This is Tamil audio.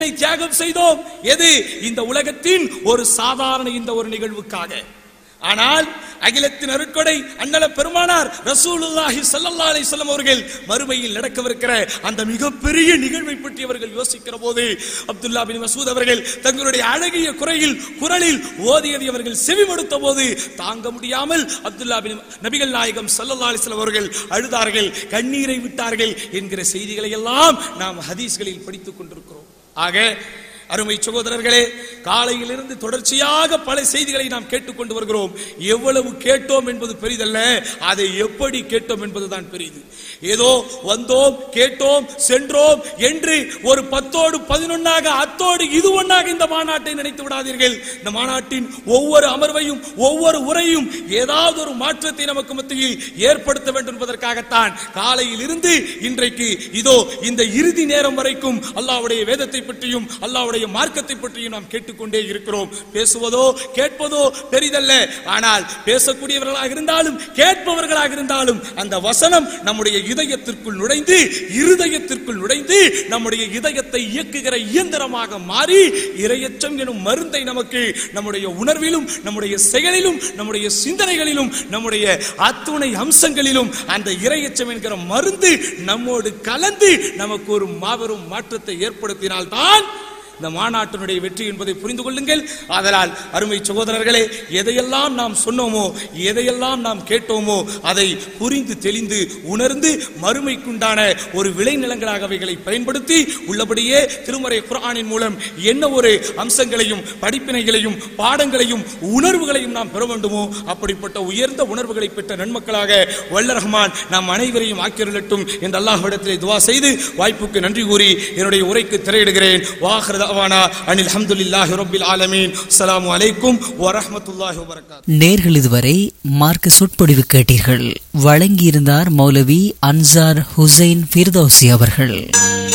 தியாகம் செய்தோம் எது இந்த உலகத்தின் ஒரு சாதாரண இந்த ஒரு நிகழ்வுக்காக ஆனால் அகிலத்தின் அருட்கொடை அண்ணல பெருமானார் ரசூலுல்லாஹி ஸல்லல்லாஹு அலைஹி வஸல்லம் அவர்கள் மறுமையில் நடக்கவிருக்கிற அந்த மிகப்பெரிய நிகழ்வை பற்றி அவர்கள் யோசிக்கிற போது அப்துல்லா பின் மசூத் அவர்கள் தங்களுடைய அழகிய குறையில் குரலில் ஓதியதை அவர்கள் செவிமடுத்த போது தாங்க முடியாமல் அப்துல்லா பின் நபிகள் நாயகம் ஸல்லல்லாஹு அலைஹி வஸல்லம் அவர்கள் அழுதார்கள் கண்ணீரை விட்டார்கள் என்கிற செய்திகளை எல்லாம் நாம் ஹதீஸ்களில் படித்துக் கொண்டிருக்கிறோம் ஆக அருமை சகோதரர்களே காலையிலிருந்து தொடர்ச்சியாக பல செய்திகளை நாம் கேட்டுக்கொண்டு வருகிறோம் எவ்வளவு கேட்டோம் என்பது பெரிதல்ல அதை எப்படி கேட்டோம் என்பதுதான் பெரிது ஏதோ வந்தோம் கேட்டோம் சென்றோம் என்று ஒரு பத்தோடு பதினொன்னாக அத்தோடு இது ஒன்னாக இந்த மாநாட்டை நினைத்து விடாதீர்கள் இந்த மாநாட்டின் ஒவ்வொரு அமர்வையும் ஒவ்வொரு உரையும் ஏதாவது ஒரு மாற்றத்தை நமக்கு மத்தியில் ஏற்படுத்த வேண்டும் என்பதற்காகத்தான் காலையில் இருந்து இன்றைக்கு இதோ இந்த இறுதி நேரம் வரைக்கும் அல்லாஹ்வுடைய வேதத்தை பற்றியும் அல்லாஹ்வுடைய மார்க்கத்தை பற்றியும் நாம் கேட்டுக்கொண்டே இருக்கிறோம் பேசுவதோ கேட்பதோ பெரிதல்ல ஆனால் பேசக்கூடியவர்களாக இருந்தாலும் கேட்பவர்களாக இருந்தாலும் அந்த வசனம் நம்முடைய இதயத்திற்குள் நுழைந்து இருதயத்திற்குள் நுழைந்து நம்முடைய இதயத்தை இயக்குகிற இயந்திரமாக மாறி இரையச்சம் எனும் மருந்தை நமக்கு நம்முடைய உணர்விலும் நம்முடைய செயலிலும் நம்முடைய சிந்தனைகளிலும் நம்முடைய அத்துணை அம்சங்களிலும் அந்த இரையச்சம் என்கிற மருந்து நம்மோடு கலந்து நமக்கு ஒரு மாபெரும் மாற்றத்தை ஏற்படுத்தினால்தான் இந்த மாநாட்டினுடைய வெற்றி என்பதை புரிந்து கொள்ளுங்கள் அதனால் அருமை சகோதரர்களே எதையெல்லாம் நாம் சொன்னோமோ எதையெல்லாம் நாம் கேட்டோமோ அதை புரிந்து தெளிந்து உணர்ந்து மறுமைக்குண்டான ஒரு விளைநிலங்களாக அவைகளை பயன்படுத்தி உள்ளபடியே திருமறை குர்ஆனின் மூலம் என்ன ஒரு அம்சங்களையும் படிப்பினைகளையும் பாடங்களையும் உணர்வுகளையும் நாம் பெற வேண்டுமோ அப்படிப்பட்ட உயர்ந்த உணர்வுகளை பெற்ற நன்மக்களாக வல்ல ரஹ்மான் நாம் அனைவரையும் ஆக்கிரலட்டும் என்று அல்லாஹ்விடத்திலே துவா செய்து வாய்ப்புக்கு நன்றி கூறி என்னுடைய உரைக்கு திரையிடுகிறேன் வாஹர் தவானா அனில் அல்ஹம்துலில்லாஹி ரப்பில் ஆலமீன் அஸ்ஸலாமு அலைக்கும் வரஹ்மத்துல்லாஹி வபரகாத்துஹு நேர்கள் இதுவரை மார்க்க சொற்பொழிவு கேட்டீர்கள் வழங்கியிருந்தார் மௌலவி அன்சார் ஹுசைன் ஃபிர்தௌசி அவர்கள்